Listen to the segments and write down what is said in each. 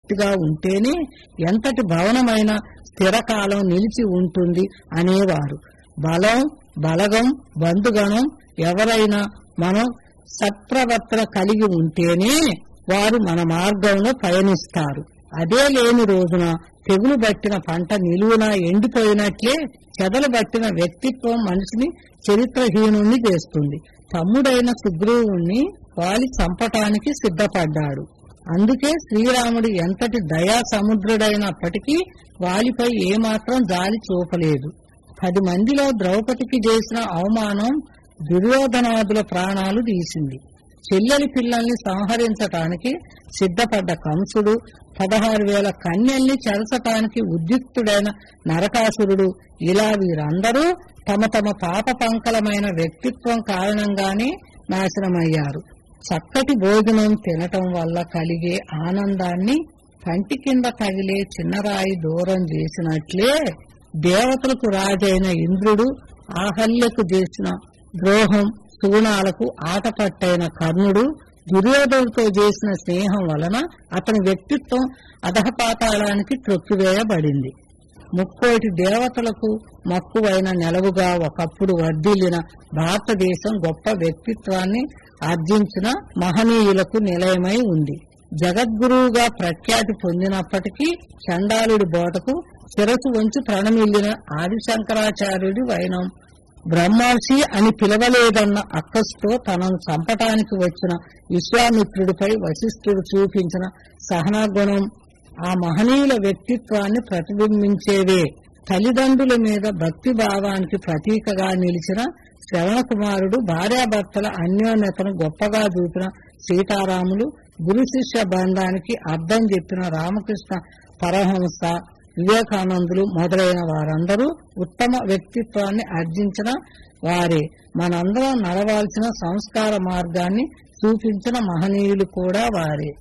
వ్యక్తిగా ఉంటేనే ఎంతటి భవనమైన స్థిరకాలం నిలిచి ఉంటుంది అనేవారు బలం బలగం బంధుగణం ఎవరైనా మనం సత్ప్రవర్తన కలిగి ఉంటేనే వారు మన మార్గంలో పయనిస్తారు అదే లేని రోజున తెగులు పట్టిన పంట నిలువున ఎండిపోయినట్లే చెదలు పట్టిన వ్యక్తిత్వం మనిషిని చరిత్రహీనుణ్ణి చేస్తుంది తమ్ముడైన సుగ్రీవుణ్ణి వాలి చంపటానికి సిద్ధపడ్డాడు అందుకే శ్రీరాముడు ఎంతటి దయా సముద్రుడైనప్పటికీ వాలిపై ఏమాత్రం జాలి చూపలేదు పది మందిలో ద్రౌపదికి చేసిన అవమానం దుర్యోధనాదుల ప్రాణాలు తీసింది చెల్లెలి పిల్లల్ని సంహరించటానికి సిద్ధపడ్డ కంసుడు పదహారు వేల కన్యల్ని చెరచటానికి ఉద్యుక్తుడైన నరకాసురుడు ఇలా వీరందరూ తమ తమ పాప పంకలమైన వ్యక్తిత్వం కారణంగానే నాశనమయ్యారు చక్కటి భోజనం తినటం వల్ల కలిగే ఆనందాన్ని పంటి కింద తగిలే చిన్నరాయి దూరం చేసినట్లే దేవతలకు రాజైన ఇంద్రుడు ఆహల్యకు చేసిన ద్రోహం సుగుణాలకు ఆటపట్టైన కర్ణుడు దుర్యోధనుడితో చేసిన స్నేహం వలన అతని వ్యక్తిత్వం అధపాతాళానికి త్రొక్కివేయబడింది ముక్కోటి దేవతలకు మక్కువైన నెలవుగా ఒకప్పుడు వర్ధిల్లిన భారతదేశం గొప్ప వ్యక్తిత్వాన్ని ఆర్జించిన మహనీయులకు నిలయమై ఉంది జగద్గురువుగా ప్రఖ్యాతి పొందినప్పటికీ చండాలుడి బోటకు శిరసు వంచి ప్రణమిల్లిన ఆదిశంకరాచార్యుడి వైనం బ్రహ్మర్షి అని పిలవలేదన్న అక్కసుతో తనను చంపటానికి వచ్చిన విశ్వామిత్రుడిపై వశిష్ఠుడు చూపించిన సహనాగుణం ఆ మహనీయుల వ్యక్తిత్వాన్ని ప్రతిబింబించేవే తల్లిదండ్రుల మీద భక్తి భావానికి ప్రతీకగా నిలిచిన శ్రవణ కుమారుడు భార్యాభర్తల అన్యోన్యతను గొప్పగా చూపిన సీతారాములు గురు శిష్య బంధానికి అర్థం చెప్పిన రామకృష్ణ పరహంస వివేకానందులు మొదలైన వారందరూ ఉత్తమ వ్యక్తిత్వాన్ని ఆర్జించిన వారే మనందరం నడవాల్సిన సంస్కార మార్గాన్ని చూపించిన మహనీయులు కూడా వారే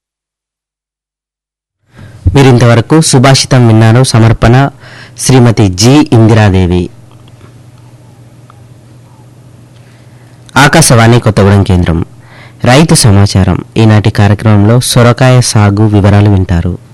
మీరింతవరకు సుభాషితం విన్నారు సమర్పణ శ్రీమతి జి ఇందిరాదేవి ఆకాశవాణి కొత్తగూడెం కేంద్రం రైతు సమాచారం ఈనాటి కార్యక్రమంలో సొరకాయ సాగు వివరాలు వింటారు